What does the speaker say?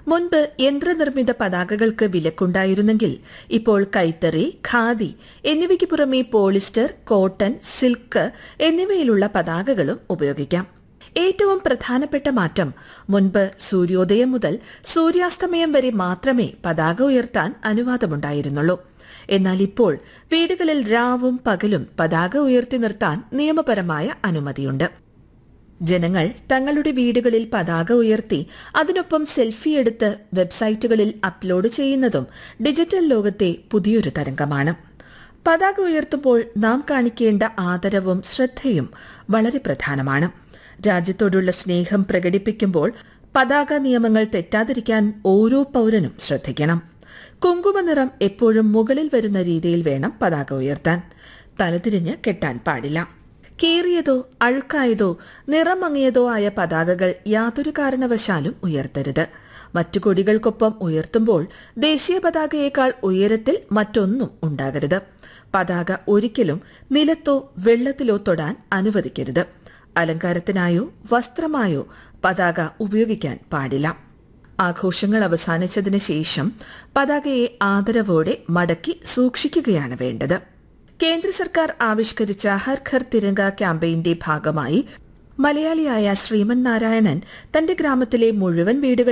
മുൻപ് യന്ത്രനിർമ്മിത പതാകകൾക്ക് വിലക്കുണ്ടായിരുന്നെങ്കിൽ ഇപ്പോൾ കൈത്തറി ഖാദി എന്നിവയ്ക്ക് പുറമെ പോളിസ്റ്റർ കോട്ടൺ സിൽക്ക് എന്നിവയിലുള്ള പതാകകളും ഉപയോഗിക്കാം ഏറ്റവും പ്രധാനപ്പെട്ട മാറ്റം മുൻപ് സൂര്യോദയം മുതൽ സൂര്യാസ്തമയം വരെ മാത്രമേ പതാക ഉയർത്താൻ അനുവാദമുണ്ടായിരുന്നുള്ളൂ എന്നാൽ ഇപ്പോൾ വീടുകളിൽ രാവും പകലും പതാക ഉയർത്തി നിർത്താൻ നിയമപരമായ അനുമതിയുണ്ട് ജനങ്ങൾ തങ്ങളുടെ വീടുകളിൽ പതാക ഉയർത്തി അതിനൊപ്പം സെൽഫി എടുത്ത് വെബ്സൈറ്റുകളിൽ അപ്ലോഡ് ചെയ്യുന്നതും ഡിജിറ്റൽ ലോകത്തെ പുതിയൊരു തരംഗമാണ് പതാക ഉയർത്തുമ്പോൾ നാം കാണിക്കേണ്ട ആദരവും ശ്രദ്ധയും വളരെ പ്രധാനമാണ് രാജ്യത്തോടുള്ള സ്നേഹം പ്രകടിപ്പിക്കുമ്പോൾ പതാക നിയമങ്ങൾ തെറ്റാതിരിക്കാൻ ഓരോ പൌരനും ശ്രദ്ധിക്കണം കുങ്കുമനിറം എപ്പോഴും മുകളിൽ വരുന്ന രീതിയിൽ വേണം പതാക ഉയർത്താൻ തലതിരിഞ്ഞ് കെട്ടാൻ പാടില്ല കീറിയതോ അഴുക്കായതോ നിറം മങ്ങിയതോ ആയ പതാകകൾ യാതൊരു കാരണവശാലും ഉയർത്തരുത് മറ്റു കൊടികൾക്കൊപ്പം ഉയർത്തുമ്പോൾ ദേശീയ പതാകയേക്കാൾ ഉയരത്തിൽ മറ്റൊന്നും ഉണ്ടാകരുത് പതാക ഒരിക്കലും നിലത്തോ വെള്ളത്തിലോ തൊടാൻ അനുവദിക്കരുത് അലങ്കാരത്തിനായോ വസ്ത്രമായോ പതാക ഉപയോഗിക്കാൻ പാടില്ല ആഘോഷങ്ങൾ അവസാനിച്ചതിന് ശേഷം പതാകയെ ആദരവോടെ മടക്കി സൂക്ഷിക്കുകയാണ് വേണ്ടത് കേന്ദ്ര സർക്കാർ ആവിഷ്കരിച്ച ഹർ ഘർ തിരങ്ക ക്യാമ്പയിന്റെ ഭാഗമായി മലയാളിയായ ശ്രീമൻ നാരായണൻ തന്റെ ഗ്രാമത്തിലെ മുഴുവൻ വീടുകളിൽ